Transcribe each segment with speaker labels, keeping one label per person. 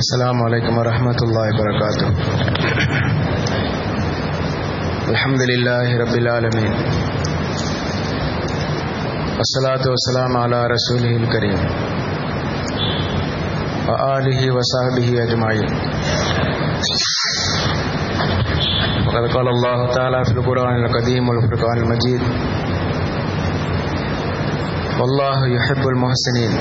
Speaker 1: السلام عليكم ورحمة الله وبركاته الحمد لله رب العالمين والصلاة والسلام على رسوله الكريم وآله وصحبه أجمعين وقد قال الله تعالى في القرآن القديم والفرقان المجيد والله يحب المحسنين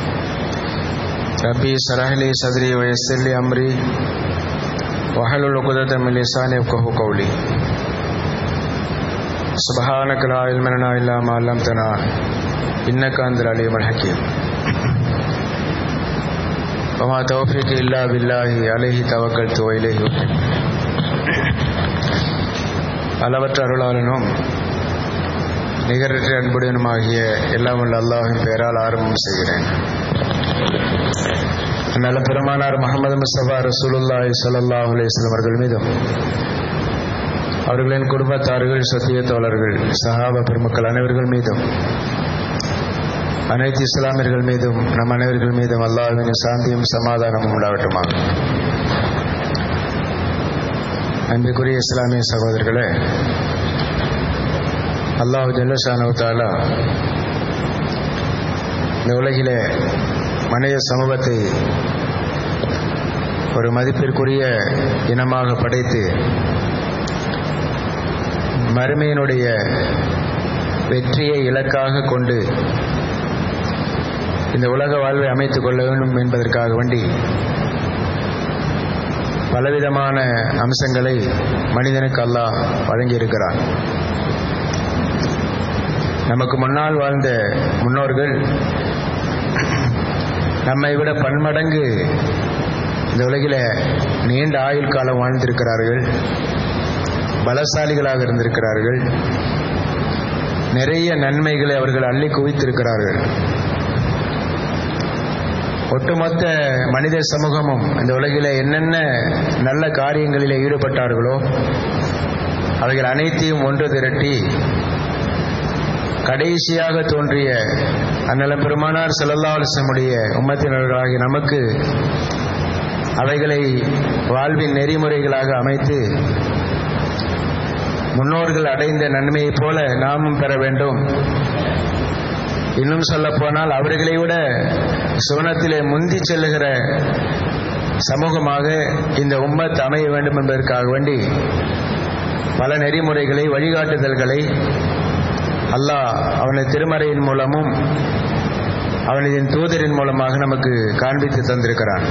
Speaker 1: ربي اشرح لي صدري ويسر لي امري واحلل عقدة من لساني يفقهوا قولي سبحانك لا علم لنا الا ما علمتنا انك انت العليم الحكيم وما توفيقي الا بالله عليه توكلت واليه أنيب. அளவற்ற அருளாளனும் நிகரற்ற அன்புடனுமாகிய எல்லாம் உள்ள அல்லாஹின் பெயரால் ஆரம்பம் செய்கிறேன் நல்ல பெருமானார் முகமது முஸ்தபா ரசூலுல்லாஹி ஸல்லல்லாஹு அலைஹி வஸல்லம் அவர்கள் மீதும் அவர்களின் குடும்பத்தார்கள் சத்திய தோழர்கள் சஹாபா பெருமக்கள் அனைவர்கள் மீதும் அனைத்து இஸ்லாமியர்கள் மீதும் நம் அனைவர்கள் மீதும் அல்லாஹ்வின் சாந்தியும் சமாதானமும் உண்டாகட்டுமா அன்புக்குரிய இஸ்லாமிய சகோதரர்களே அல்லாஹ் ஜல்லஷானவத்தாலா இந்த உலகிலே மனித சமூகத்தை ஒரு மதிப்பிற்குரிய இனமாக படைத்து மறுமையினுடைய வெற்றியை இலக்காக கொண்டு இந்த உலக வாழ்வை அமைத்துக் கொள்ள வேண்டும் என்பதற்காக வேண்டி பலவிதமான அம்சங்களை மனிதனுக்கு அல்லாஹ் வழங்கியிருக்கிறான் நமக்கு முன்னால் வாழ்ந்த முன்னோர்கள் நம்மை விட பன்மடங்கு இந்த உலகில நீண்ட ஆயுள் காலம் வாழ்ந்திருக்கிறார்கள் பலசாலிகளாக இருந்திருக்கிறார்கள் நிறைய நன்மைகளை அவர்கள் அள்ளி குவித்திருக்கிறார்கள் ஒட்டுமொத்த மனித சமூகமும் இந்த உலகில என்னென்ன நல்ல காரியங்களில் ஈடுபட்டார்களோ அவைகள் அனைத்தையும் ஒன்று திரட்டி கடைசியாக தோன்றிய அந்நில பெருமானார் செல்லல்லா அலிசமுடைய உம்மத்தினர்களாகி நமக்கு அவைகளை வாழ்வின் நெறிமுறைகளாக அமைத்து முன்னோர்கள் அடைந்த நன்மையைப் போல நாமும் பெற வேண்டும் இன்னும் சொல்ல போனால் அவர்களை விட சுவனத்திலே முந்தி செல்லுகிற சமூகமாக இந்த உம்மத் அமைய வேண்டும் என்பதற்காக வேண்டி பல நெறிமுறைகளை வழிகாட்டுதல்களை அல்லாஹ் அவனது திருமறையின் மூலமும் அவனதின் தூதரின் மூலமாக நமக்கு காண்பித்து தந்திருக்கிறான்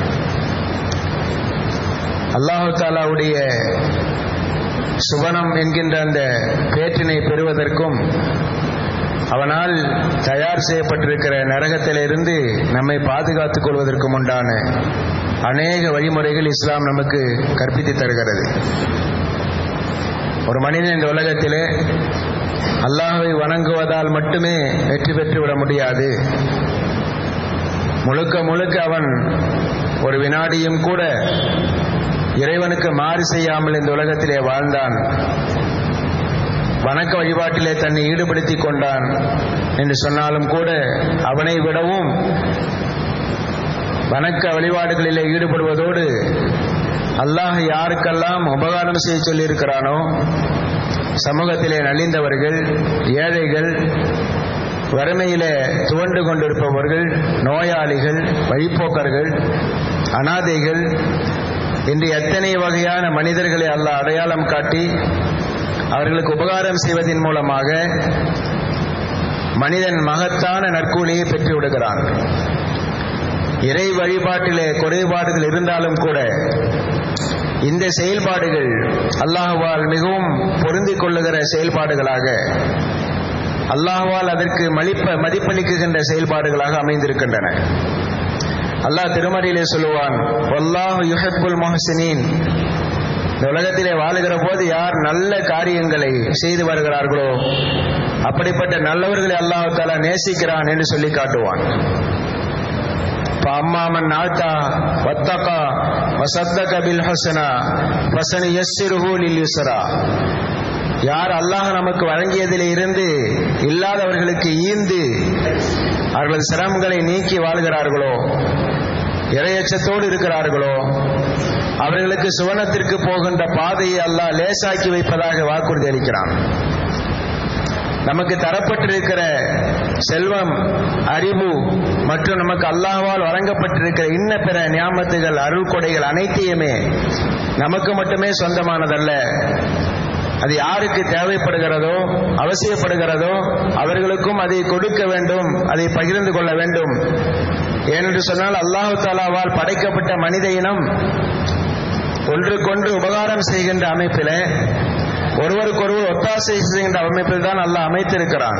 Speaker 1: அல்லாஹு தாலாவுடைய சுவனம் என்கின்ற அந்த பேற்றினை பெறுவதற்கும் அவனால் தயார் செய்யப்பட்டிருக்கிற நரகத்திலிருந்து நம்மை பாதுகாத்துக் கொள்வதற்கும் உண்டான அநேக வழிமுறைகள் இஸ்லாம் நமக்கு கற்பித்து தருகிறது ஒரு மனிதன் இந்த உலகத்திலே அல்லாஹை வணங்குவதால் மட்டுமே வெற்றி பெற்று விட முடியாது முழுக்க முழுக்க அவன் ஒரு வினாடியும் கூட இறைவனுக்கு மாறு செய்யாமல் இந்த உலகத்திலே வாழ்ந்தான் வணக்க வழிபாட்டிலே தன்னை ஈடுபடுத்திக் கொண்டான் என்று சொன்னாலும் கூட அவனை விடவும் வணக்க வழிபாடுகளிலே ஈடுபடுவதோடு அல்லாஹ் யாருக்கெல்லாம் உபகாரம் செய்ய சொல்லியிருக்கிறானோ சமூகத்திலே நலிந்தவர்கள் ஏழைகள் வறுமையிலே துவண்டு கொண்டிருப்பவர்கள் நோயாளிகள் வழிப்போக்கர்கள் அனாதைகள் என்று எத்தனை வகையான மனிதர்களை அல்ல அடையாளம் காட்டி அவர்களுக்கு உபகாரம் செய்வதன் மூலமாக மனிதன் மகத்தான நற்கூலியை பெற்று விடுகிறான் இறை வழிபாட்டிலே குறைபாடுகள் இருந்தாலும் கூட இந்த செயல்பாடுகள் அல்லாஹுவால் மிகவும் பொருந்திக் கொள்ளுகிற செயல்பாடுகளாக அல்லாஹுவால் அதற்கு மலிப்ப மதிப்பளிக்குகின்ற செயல்பாடுகளாக அமைந்திருக்கின்றன அல்லாஹ் திருமறையிலே சொல்லுவான் ஒல்லாஹு யுஹப்புல் மொஹசினின் இந்த உலகத்திலே வாழுகிற போது யார் நல்ல காரியங்களை செய்து வருகிறார்களோ அப்படிப்பட்ட நல்லவர்களை அல்லாஹு தாலா நேசிக்கிறான் என்று சொல்லி காட்டுவான் அம்மாமன் ஆத்தா வத்தகா வசத்தக பில் ஹசனா வசனி யஸ்ஸிருஹு லில் யுஸ்ரா யார் அல்லாஹ் நமக்கு வழங்கியதிலே இருந்து இல்லாதவர்களுக்கு ஈந்து அவர்களது சிரமங்களை நீக்கி வாழ்கிறார்களோ இரையச்சத்தோடு இருக்கிறார்களோ அவர்களுக்கு சுவனத்திற்கு போகின்ற பாதையை அல்லாஹ் லேசாக்கி வைப்பதாக வாக்குறுதி அளிக்கிறான் நமக்கு தரப்பட்டிருக்கிற செல்வம் அறிவு மற்றும் நமக்கு அல்லாஹ்வால் வழங்கப்பட்டிருக்கிற இன்ன பிற ஞாபகத்துகள் அருள் கொடைகள் அனைத்தையுமே நமக்கு மட்டுமே சொந்தமானதல்ல அது யாருக்கு தேவைப்படுகிறதோ அவசியப்படுகிறதோ அவர்களுக்கும் அதை கொடுக்க வேண்டும் அதை பகிர்ந்து கொள்ள வேண்டும் ஏனென்று சொன்னால் அல்லாஹு தாலாவால் படைக்கப்பட்ட மனித இனம் ஒன்றுக்கொன்று உபகாரம் செய்கின்ற அமைப்பில் ஒருவருக்கொருவர் ஒத்தாசை செய்கின்ற அமைப்பில் தான் அல்லாஹ் அமைத்திருக்கிறான்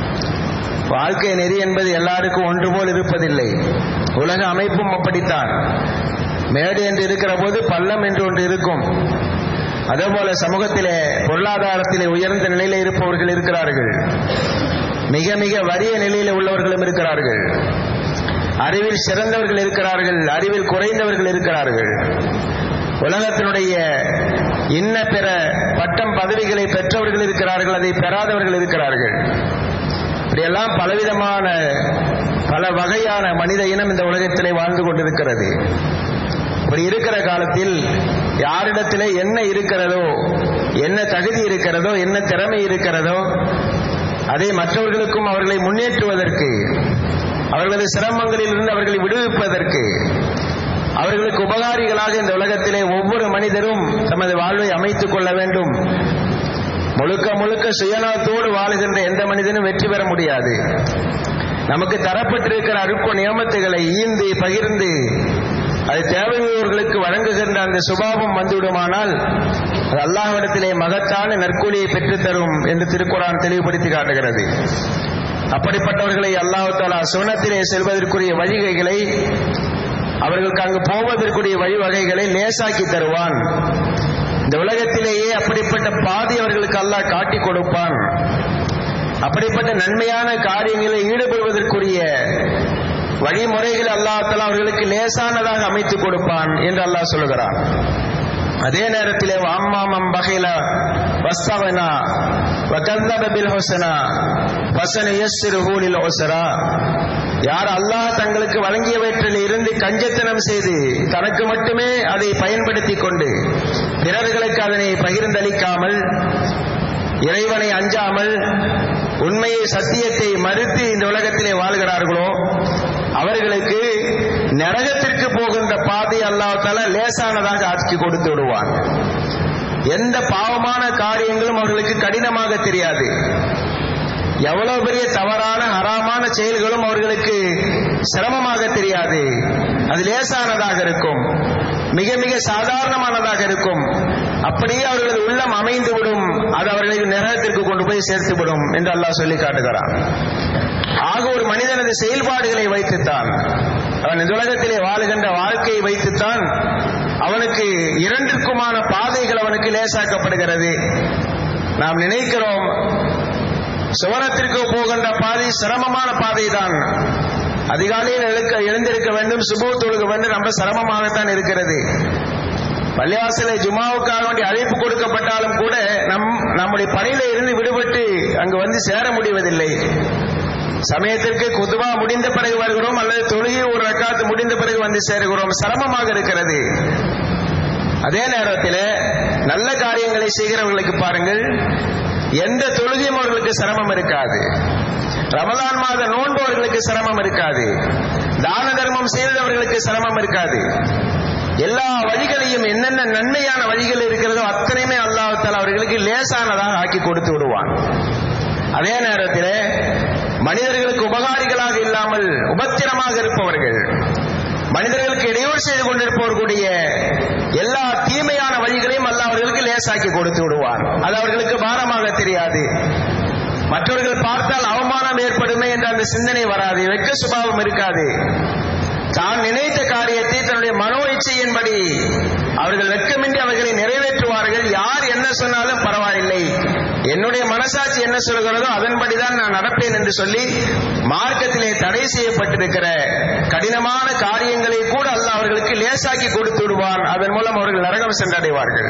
Speaker 1: வாழ்க்கை நெறி என்பது எல்லாருக்கும் ஒன்று போல் இருப்பதில்லை உலக அமைப்பும் அப்படித்தான் மேடு என்று இருக்கிற போது பள்ளம் என்று ஒன்று இருக்கும் அதே போல சமூகத்திலே பொருளாதாரத்திலே உயர்ந்த நிலையில இருப்பவர்கள் இருக்கிறார்கள் மிக மிக வறிய நிலையில உள்ளவர்களும் இருக்கிறார்கள் அறிவில் சிறந்தவர்கள் இருக்கிறார்கள் அறிவில் குறைந்தவர்கள் இருக்கிறார்கள் உலகத்தினுடைய இன்ன பிற பட்டம் பதவிகளை பெற்றவர்கள் இருக்கிறார்கள் அதை பெறாதவர்கள் இருக்கிறார்கள் இப்படியெல்லாம் பலவிதமான பல வகையான மனித இனம் இந்த உலகத்திலே வாழ்ந்து கொண்டிருக்கிறது இப்படி இருக்கிற காலத்தில் யாரிடத்திலே என்ன இருக்கிறதோ என்ன தகுதி இருக்கிறதோ என்ன திறமை இருக்கிறதோ அதை மற்றவர்களுக்கும் அவர்களை முன்னேற்றுவதற்கு அவர்களது சிரமங்களில் இருந்து அவர்களை விடுவிப்பதற்கு அவர்களுக்கு உபகாரிகளாக இந்த உலகத்திலே ஒவ்வொரு மனிதரும் தமது வாழ்வை அமைத்துக் கொள்ள வேண்டும் முழுக்க முழுக்க சுயநலத்தோடு வாழுகின்ற எந்த மனிதனும் வெற்றி பெற முடியாது நமக்கு தரப்பட்டிருக்கிற அருப்ப நியமத்துகளை ஈந்து பகிர்ந்து அது தேவையுள்ளவர்களுக்கு வழங்குகின்ற அந்த சுபாவம் வந்துவிடுமானால் அது அல்லாஹ்விடத்திலே மகத்தான நற்கூலியை பெற்றுத்தரும் என்று திருக்குறான் தெளிவுபடுத்தி காட்டுகிறது அப்படிப்பட்டவர்களை அல்லாஹு தாலா சுவனத்திலே செல்வதற்குரிய வழிகைகளை அவர்களுக்கு அங்கு போவதற்குரிய வழிவகைகளை லேசாக்கி தருவான் இந்த உலகத்திலேயே அப்படிப்பட்ட பாதி அவர்களுக்கு அல்லாஹ் காட்டி கொடுப்பான் அப்படிப்பட்ட நன்மையான காரியங்களில் ஈடுபடுவதற்குரிய வழிமுறைகள் அல்லாஹால அவர்களுக்கு லேசானதாக அமைத்துக் கொடுப்பான் என்று அல்லாஹ் சொல்லுகிறான் அதே நேரத்திலே அம்மாமம் பகையில வஸ்தவனா வகந்தப பில் ஹுசனா வசன யஸ்ரு ஹூலில் ஹுசரா யார் அல்லாஹ் தங்களுக்கு வழங்கியவற்றில் இருந்து கஞ்சத்தனம் செய்து தனக்கு மட்டுமே அதை பயன்படுத்தி கொண்டு பிறர்களுக்கு அதனை பகிர்ந்தளிக்காமல் இறைவனை அஞ்சாமல் உண்மையை சத்தியத்தை மறுத்து இந்த உலகத்திலே வாழ்கிறார்களோ அவர்களுக்கு நரகத்திற்கு போகின்ற பாதை அல்லாஹால லேசானதாக ஆக்கி கொடுத்து விடுவான் எந்த பாவமான காரியங்களும் அவர்களுக்கு கடினமாக தெரியாது எவ்வளவு பெரிய தவறான ஹராமான செயல்களும் அவர்களுக்கு சிரமமாக தெரியாது அது லேசானதாக இருக்கும் மிக மிக சாதாரணமானதாக இருக்கும் அப்படியே அவர்களது உள்ளம் அமைந்து விடும் அது அவர்களை நரகத்திற்கு கொண்டு போய் சேர்த்து விடும் என்று அல்லாஹ் சொல்லி காட்டுகிறான் ஆக ஒரு மனிதனது செயல்பாடுகளை வைத்துத்தான் அவன் இந்த உலகத்திலே வாழுகின்ற வாழ்க்கையை வைத்துத்தான் அவனுக்கு இரண்டிற்குமான பாதைகள் அவனுக்கு லேசாக்கப்படுகிறது நாம் நினைக்கிறோம் சுவனத்திற்கு போகின்ற பாதை சிரமமான பாதை தான் அதிகாலையில் எழுக்க எழுந்திருக்க வேண்டும் சுபு தொழுக வேண்டும் ரொம்ப சிரமமாகத்தான் இருக்கிறது பள்ளிவாசலை ஜுமாவுக்காக வேண்டிய அழைப்பு கொடுக்கப்பட்டாலும் கூட நம் நம்முடைய பணியில இருந்து விடுபட்டு அங்கு வந்து சேர முடிவதில்லை சமயத்திற்கு குதுவா முடிந்த பிறகு வருகிறோம் அல்லது தொழுகை ஒரு ரக்காத்து முடிந்த பிறகு வந்து சேருகிறோம் சிரமமாக இருக்கிறது அதே நேரத்தில் நல்ல காரியங்களை செய்கிறவர்களுக்கு பாருங்கள் எந்த தொழுகையும் அவர்களுக்கு சிரமம் இருக்காது ரமதான் மாத நோன்பவர்களுக்கு சிரமம் இருக்காது தான தர்மம் செய்தவர்களுக்கு சிரமம் இருக்காது எல்லா வழிகளையும் என்னென்ன நன்மையான வழிகள் இருக்கிறதோ அத்தனையுமே அல்லாஹால அவர்களுக்கு லேசானதாக ஆக்கி கொடுத்து விடுவான் அதே நேரத்தில் மனிதர்களுக்கு உபகாரிகளாக இல்லாமல் உபத்திரமாக இருப்பவர்கள் மனிதர்களுக்கு இடையூறு செய்து கொண்டிருப்பவர்களுடைய எல்லா தீமையான வழிகளையும் அல்ல அவர்களுக்கு லேசாக்கி கொடுத்து விடுவார் அது அவர்களுக்கு பாரமாக தெரியாது மற்றவர்கள் பார்த்தால் அவமானம் ஏற்படுமே என்ற அந்த சிந்தனை வராது வெக்க சுபாவம் இருக்காது தான் நினைத்த காரியத்தை தன்னுடைய மனோ இச்சையின்படி அவர்கள் வெட்கமின்றி அவர்களை நிறைவேற்றுவார்கள் யார் என்ன சொன்னாலும் பரவாயில்லை என்னுடைய மனசாட்சி என்ன சொல்கிறதோ அதன்படிதான் நான் நடப்பேன் என்று சொல்லி மார்க்கத்திலே தடை செய்யப்பட்டிருக்கிற கடினமான காரியங்களை கூட அல்ல அவர்களுக்கு லேசாக்கி கொடுத்து விடுவான் அதன் மூலம் அவர்கள் நரகம் சென்றடைவார்கள்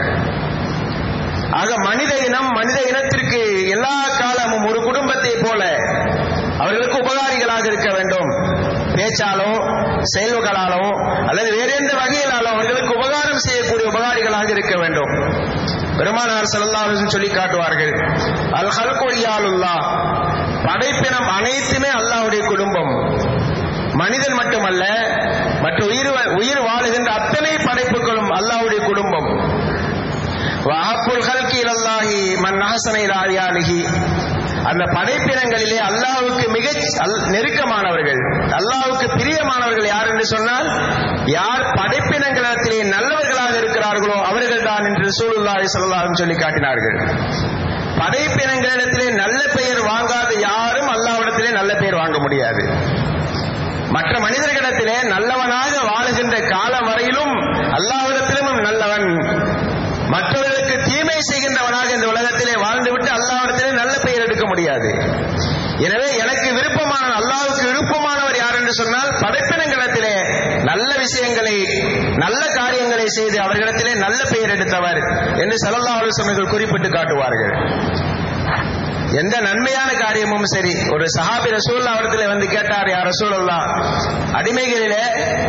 Speaker 1: ஆக மனித இனம் மனித இனத்திற்கு எல்லா காலமும் ஒரு குடும்பத்தை போல அவர்களுக்கு உபகாரிகளாக இருக்க வேண்டும் பேச்சாலோ செயல்களாலோ அல்லது வேற எந்த வகையிலாலோ அவர்களுக்கு உபகாரம் செய்யக்கூடிய உபகாரிகளாக இருக்க வேண்டும் பெருமானார் செல்லாலும் சொல்லி காட்டுவார்கள் அல் ஹல்கொழியாலுல்லா படைப்பினம் அனைத்துமே அல்லாஹ்வுடைய குடும்பம் மனிதன் மட்டுமல்ல மற்ற உயிர் உயிர் வாழுகின்ற அத்தனை படைப்புகளும் அல்லாஹ்வுடைய குடும்பம் வாப்புல் ஹல்கி இலல்லாஹி மன் அஹசன இலா அரியாலிஹி அந்த படைப்பினங்களிலே அல்லாஹ்வுக்கு மிக நெருக்கமானவர்கள் அல்லாஹ்வுக்கு பிரியமானவர்கள் யார் என்று சொன்னால் யார் படைப்பினங்களிடத்திலே நல்லவர்களாக இருக்கிறார்களோ அவர்கள் தான் என்று ரசூலுல்லாஹி ஸல்லல்லாஹு சொல்லி காட்டினார்கள் படைப்பினங்களிடத்திலே நல்ல பெயர் வாங்காத யாரும் அல்லாஹ்விடத்திலே நல்ல பெயர் வாங்க முடியாது மற்ற மனிதர்களிடத்திலே நல்லவனாக வாழுகின்ற காலம் வரையிலும் அல்லாஹ்விடத்திலும் நல்லவன் மற்றவர்களுக்கு தீமை செய்கின்றவனாக இந்த உலகத்திலே வாழ்ந்துவிட்டு அல்லாஹ்விடத்திலே நல்ல பெயர் எடுக்க முடியாது எனவே எனக்கு விருப்பமான அல்லாஹ்வுக்கு விருப்பமானவர் யார் என்று சொன்னால் படைப்பினங்களிடத்திலே நல்ல விஷயங்களை நல்ல காரியங்களை செய்து அவர்களிடத்திலே நல்ல பெயர் எடுத்தவர் என்று சல்லல்லாஹு அலைஹி வஸல்லம் குறிப்பிட்டு காட்டுவார்கள் எந்த நன்மையான காரியமும் சரி ஒரு சஹாபி ரசூல்லா இடத்துல வந்து கேட்டார் யார் ரசூல்லா அடிமைகளிலே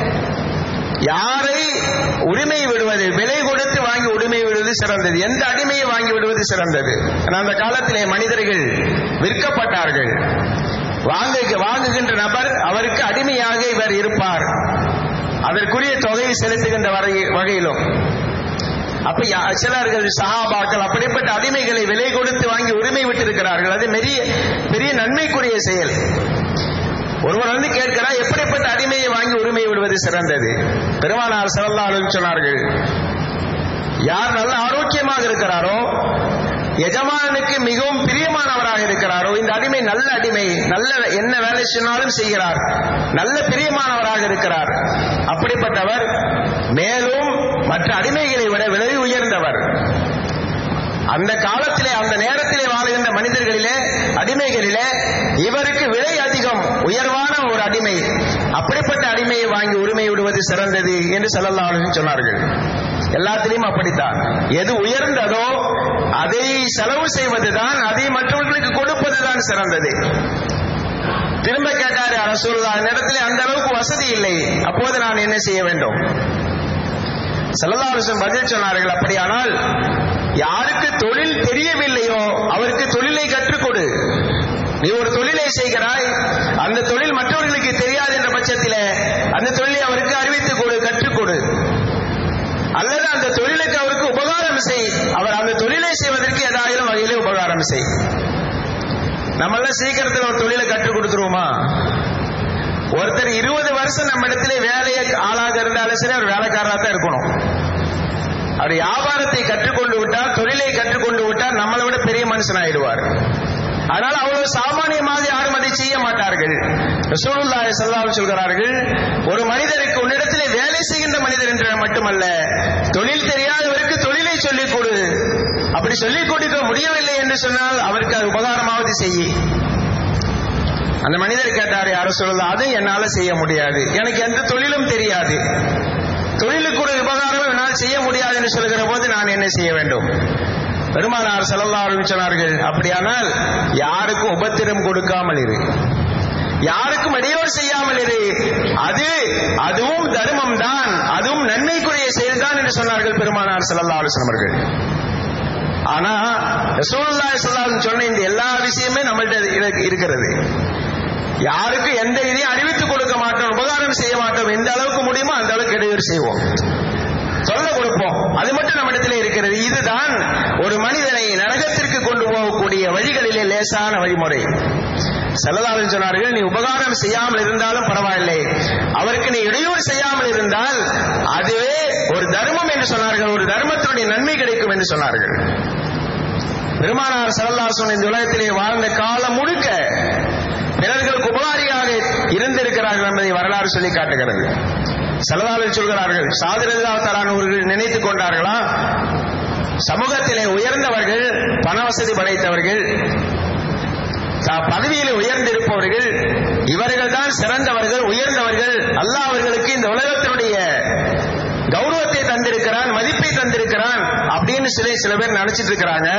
Speaker 1: யாரை உரிமை விடுவது விலை கொடுத்து வாங்கி உரிமை விடுவது சிறந்தது எந்த அடிமையை வாங்கி விடுவது சிறந்தது அந்த காலத்திலே மனிதர்கள் விற்கப்பட்டார்கள் வாங்க வாங்குகின்ற நபர் அவருக்கு அடிமையாக இவர் இருப்பார் அதற்குரிய தொகையை செலுத்துகின்ற வகையிலும் அப்ப சிலர்கள் சஹாபாக்கள் அப்படிப்பட்ட அடிமைகளை விலை கொடுத்து வாங்கி உரிமை விட்டிருக்கிறார்கள் அது பெரிய பெரிய நன்மைக்குரிய செயல் ஒருவர் வந்து கேட்கிறார் எப்படிப்பட்ட அடிமையை வாங்கி உரிமை விடுவது சிறந்தது பெருமானார் செல்லல்லாலும் சொன்னார்கள் யார் நல்ல ஆரோக்கியமாக இருக்கிறாரோ எஜமானனுக்கு மிகவும் பிரியமானவராக இருக்கிறாரோ இந்த அடிமை நல்ல அடிமை நல்ல என்ன வேலை சொன்னாலும் செய்கிறார் நல்ல பிரியமானவராக இருக்கிறார் அப்படிப்பட்டவர் மேலும் மற்ற அடிமைகளை விட விலை உயர்ந்தவர் அந்த காலத்திலே அந்த நேரத்திலே வாழுகின்ற மனிதர்களிலே அடிமைகளிலே இவருக்கு விலை அதிகம் உயர்வான ஒரு அடிமை அப்படிப்பட்ட அடிமையை வாங்கி உரிமை விடுவது சிறந்தது என்று செல்லல்லாலும் சொன்னார்கள் எல்லாத்திலையும் அப்படித்தான் எது உயர்ந்ததோ அதை செலவு செய்வதுதான் அதை மற்றவர்களுக்கு கொடுப்பதுதான் சிறந்தது திரும்ப கேட்டாரு அரசூல்லா நேரத்தில் அந்த அளவுக்கு வசதி இல்லை அப்போது நான் என்ன செய்ய வேண்டும் செல்லல்லாரசன் பதில் சொன்னார்கள் அப்படியானால் யாருக்கு தொழில் தெரியவில்லையோ அவருக்கு தொழிலை கற்றுக் கொடு நீ ஒரு தொழிலை செய்கிறாய் அந்த தொழில் மற்றவர்களுக்கு தெரியாது என்ற பட்சத்தில் அந்த தொழிலை அவருக்கு அறிவித்துக் கொடு கற்றுக் கொடு அல்லது அந்த தொழிலுக்கு அவருக்கு உபகாரம் செய் அவர் அந்த தொழிலை செய்வதற்கு ஏதாயிலும் வகையிலே உபகாரம் செய் நம்மளாம் சீக்கிரத்தில் ஒரு தொழிலை கற்றுக் கொடுத்துருவோமா ஒருத்தர் இருபது வருஷம் நம்ம இடத்துல வேலையை ஆளாக இருந்தாலும் சரி அவர் வேலைக்காரராக தான் இருக்கணும் அவர் வியாபாரத்தை கற்றுக்கொண்டு விட்டால் தொழிலை கற்றுக்கொண்டு விட்டால் நம்மளை விட பெரிய மனுஷன் ஆயிடுவார் அதனால அவ்வளவு சாமானியமாக யாரும் அதை செய்ய மாட்டார்கள் ரசூலுல்லாஹி ஸல்லல்லாஹு சொல்கிறார்கள் ஒரு மனிதருக்கு உன்னிடத்திலே வேலை செய்கின்ற மனிதர் என்று மட்டுமல்ல தொழில் தெரியாதவருக்கு தொழிலை சொல்லிக் கொடு அப்படி சொல்லிக் கொடுக்க முடியவில்லை என்று சொன்னால் அவருக்கு அது உபகாரமாவது செய்ய அந்த மனிதர் கேட்டார் யார சொல்லலாம் அது என்னால செய்ய முடியாது எனக்கு எந்த தொழிலும் தெரியாது தொழிலுக்கு ஒரு உபகாரம் என்னால் செய்ய முடியாது என்று சொல்கிற போது நான் என்ன செய்ய வேண்டும் பெருமானார் செல்லல்லாரும் சொன்னார்கள் அப்படியானால் யாருக்கும் உபத்திரம் கொடுக்காமல் இரு யாருக்கும் இடையூறு செய்யாமல் இரு அது அதுவும் தர்மம் தான் அதுவும் நன்மைக்குரிய செயல் தான் என்று சொன்னார்கள் பெருமானார் செல்லல்லா அவர்கள் ஆனா ரசூலுல்லாஹி ஸல்லல்லாஹு சொன்ன இந்த எல்லா விஷயமே நம்மள்ட்ட இருக்கிறது யாருக்கு எந்த இதையும் அறிவித்துக் கொடுக்க மாட்டோம் உபகாரம் செய்ய மாட்டோம் எந்த அளவுக்கு முடியுமோ அந்த அளவுக்கு இடையூறு செய்வோம் சொல்ல கொடுப்போம் அது மட்டும் நம்மிடத்தில் இருக்கிறது இதுதான் ஒரு மனிதனை நரகத்திற்கு கொண்டு போகக்கூடிய வழிகளிலே லேசான வழிமுறை செல்லதாளன் சொன்னார்கள் நீ உபகாரம் செய்யாமல் இருந்தாலும் பரவாயில்லை அவருக்கு நீ இடையூறு செய்யாமல் இருந்தால் அதுவே ஒரு தர்மம் என்று சொன்னார்கள் ஒரு தர்மத்தினுடைய நன்மை கிடைக்கும் என்று சொன்னார்கள் பெருமானார் சரல்லாசன் இந்த உலகத்திலே வாழ்ந்த காலம் முழுக்க பிறர்களுக்கு உபகாரியாக இருந்திருக்கிறார்கள் என்பதை வரலாறு சொல்லி காட்டுகிறது செலவாளர் சொல்கிறார்கள் சாதிரதா தரானவர்கள் நினைத்துக் கொண்டார்களா சமூகத்திலே உயர்ந்தவர்கள் பண வசதி படைத்தவர்கள் பதவியில் உயர்ந்திருப்பவர்கள் இவர்கள் தான் சிறந்தவர்கள் உயர்ந்தவர்கள் அல்லாஹ் அவர்களுக்கு இந்த உலகத்தினுடைய கௌரவத்தை தந்திருக்கிறான் மதிப்பை தந்திருக்கிறான் அப்படின்னு சில சில பேர் நினைச்சிட்டு இருக்கிறாங்க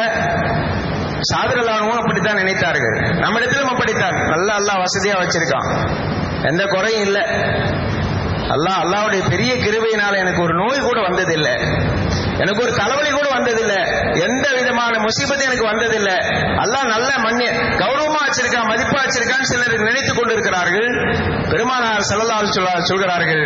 Speaker 1: சாதரலானவும் அப்படித்தான் நினைத்தார்கள் நம்ம இடத்திலும் அப்படித்தான் நல்லா அல்லா வசதியா வச்சிருக்கான் எந்த குறையும் இல்லை அல்லாஹ் அல்லாவுடைய பெரிய கிருபையினால எனக்கு ஒரு நோய் கூட வந்ததில்லை எனக்கு ஒரு தலைவலி கூட வந்ததில்லை எந்த விதமான முசீபத்தும் எனக்கு வந்ததில்லை அல்லாஹ் நல்ல மண்ணு கௌரவமா வச்சிருக்கான் மதிப்பா வச்சிருக்கான்னு சிலர் நினைத்துக் கொண்டிருக்கிறார்கள் பெருமானார் செல்லலால் சொல்ல சொல்கிறார்கள்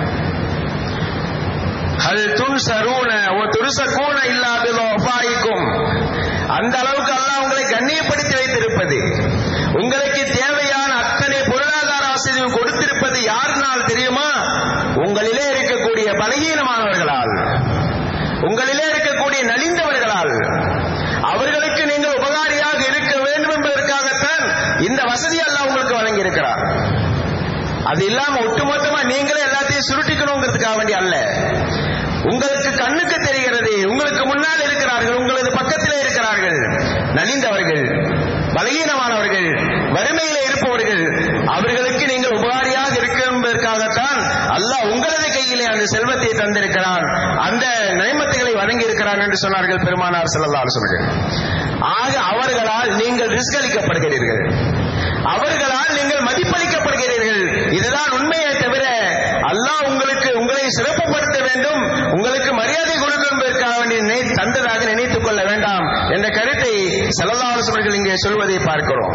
Speaker 1: ஹல் துன்சரூன ஓ துருசக்கூன இல்லாததோ ஒஃபாயிக்கும் அந்த அளவுக்கு அல்லாஹ் உங்களை கண்ணியப்படுத்தி வைத்திருப்பது உங்களுக்கு தேவையான அத்தனை பொருளாதார வசதியும் கொடுத்திருப்பது யாருனால் தெரியுமா உங்களிலே இருக்கக்கூடிய பலகீனமானவர்களால் உங்களிலே இருக்கக்கூடிய நலிந்தவர்களால் அவர்களுக்கு நீங்கள் உபகாரியாக இருக்க வேண்டும் என்பதற்காகத்தான் இந்த வசதி எல்லாம் உங்களுக்கு வழங்கி இருக்கிறார் அது இல்லாம ஒட்டுமொத்தமா நீங்களே எல்லாத்தையும் சுருட்டிக்கணுங்கிறதுக்காக வேண்டி அல்ல உங்களுக்கு கண்ணுக்கு தெரிகிறது உங்களுக்கு முன்னால் இருக்கிறார்கள் உங்களது பக்கத்திலே இருக்கிறார்கள் நலிந்தவர்கள் பலகீனமானவர்கள் வறுமையிலே இருப்பவர்கள் அவர்களுக்கு நீங்கள் உபகாரியாக இருக்க என்பதற்காகத்தான் அல்லாஹ் உங்களது கையிலே அந்த செல்வத்தை தந்திருக்கிறான் அந்த நியமத்துகளை வழங்கி இருக்கிறான் என்று சொன்னார்கள் பெருமானார் செல்லல்லார் சொன்னார்கள் ஆக அவர்களால் நீங்கள் ரிஸ்க் அளிக்கப்படுகிறீர்கள் அவர்களால் நீங்கள் மதிப்பளிக்கப்படுகிறீர்கள் இதுதான் உண்மையை தவிர அல்லாஹ் உங்களுக்கு உங்களை சிறப்புப்படுத்த வேண்டும் உங்களுக்கு மரியாதை கொடுக்க என்பதற்காக வேண்டி நினை- தந்ததாக நினைத்துக் கொள்ள வேண்டாம் என்ற கருத்தை செல்லல்லா அவர்கள் இங்கே சொல்வதை பார்க்கிறோம்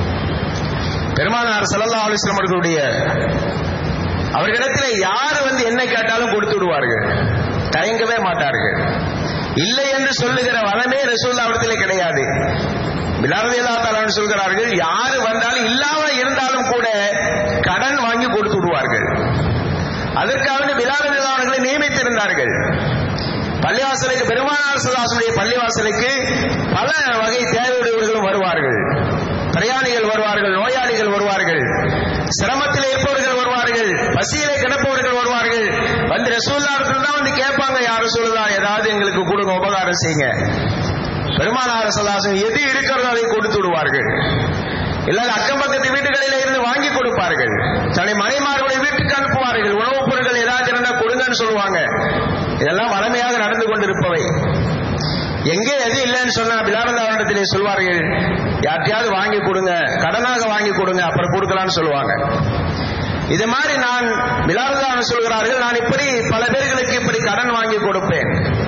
Speaker 1: பெருமானார் செல்லல்லா அலுவலம் அவர்களுடைய அவர்களிடத்தில் யார் வந்து என்ன கேட்டாலும் கொடுத்து விடுவார்கள் தயங்கவே மாட்டார்கள் இல்லை என்று சொல்லுகிற வளமே ரசூல்லாவிடத்திலே கிடையாது பிலாரதியல்லா தாலான்னு சொல்கிறார்கள் யாரு வந்தாலும் இல்லாம இருந்தாலும் கூட கடன் வாங்கி கொடுத்து விடுவார்கள் அதற்காக பிலாரதியல்லா அவர்களை நியமித்திருந்தார்கள் பள்ளிவாசலுக்கு பெருமானார் சுல்லாசுடைய பள்ளிவாசலுக்கு பல வகை தேவையுடையவர்களும் வருவார்கள் பிரயாணிகள் வருவார்கள் நோயாளிகள் வருவார்கள் சிரமத்தில் இருப்பவர்கள் வருவார்கள் பசியிலே கிடப்பவர்கள் வருவார்கள் வந்து ரசூல்லாரத்தில் தான் வந்து கேட்பாங்க யார் ரசூல்லா ஏதாவது எங்களுக்கு கொடுங்க உபகாரம் செய்யுங்க பெருமானார் சல்லாசம் எது இருக்கிறதோ அதை கொடுத்து விடுவார்கள் இல்லாத அக்கம் பக்கத்து வீட்டுகளில் இருந்து வாங்கி கொடுப்பார்கள் தன்னை மனைமார்களுடைய வீட்டுக்கு அனுப்புவார்கள் உணவுப் பொருட்கள் ஏதாவது இருந்தா கொடுங்கன்னு சொல்லுவாங்க இதெல்லாம் வளமையாக நடந்து கொண்டிருப்பவை எங்கே எது இல்லைன்னு சொன்னா பிலானந்தாவனத்திலே சொல்வார்கள் யார்ட்டையாவது வாங்கி கொடுங்க கடனாக வாங்கி கொடுங்க அப்புறம் கொடுக்கலாம்னு சொல்லுவாங்க இது மாதிரி நான் பிலானந்தாவன் சொல்கிறார்கள் நான் இப்படி பல பேர்களுக்கு இப்படி கடன் வாங்கி கொடுப்பேன்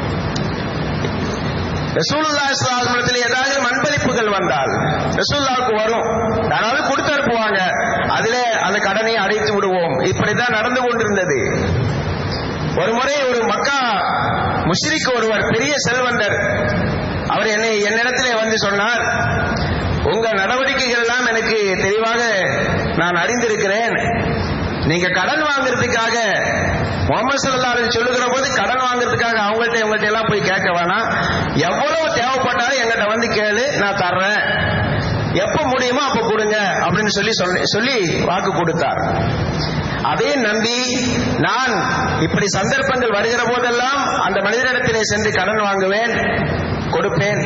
Speaker 1: ரசூலுல்லா இஸ்லாமத்தில் ஏதாவது மண்பளிப்புகள் வந்தால் ரசூல்லாவுக்கு வரும் யாராவது கொடுத்து அனுப்புவாங்க அதிலே அந்த கடனை அடைத்து விடுவோம் இப்படித்தான் நடந்து கொண்டிருந்தது ஒரு முறை ஒரு மக்கா முஷ்ரிக் ஒருவர் பெரிய செல்வந்தர் அவர் என்னை என்னிடத்திலே வந்து சொன்னார் உங்க நடவடிக்கைகள் எல்லாம் எனக்கு தெளிவாக நான் அறிந்திருக்கிறேன் நீங்க கடன் வாங்குறதுக்காக முகமது சல்லாஹ் சொல்லுகிற போது கடன் வாங்குறதுக்காக அவங்கள்ட்ட இவங்கள்ட்ட எல்லாம் போய் கேட்க வேணாம் எவ்வளவு தேவைப்பட்டாலும் எங்கிட்ட வந்து கேளு நான் தர்றேன் எப்ப முடியுமோ அப்ப கொடுங்க அப்படின்னு சொல்லி சொல்லி சொல்லி வாக்கு கொடுத்தார் அதை நம்பி நான் இப்படி சந்தர்ப்பங்கள் வருகிற போதெல்லாம் அந்த மனிதனிடத்திலே சென்று கடன் வாங்குவேன் கொடுப்பேன்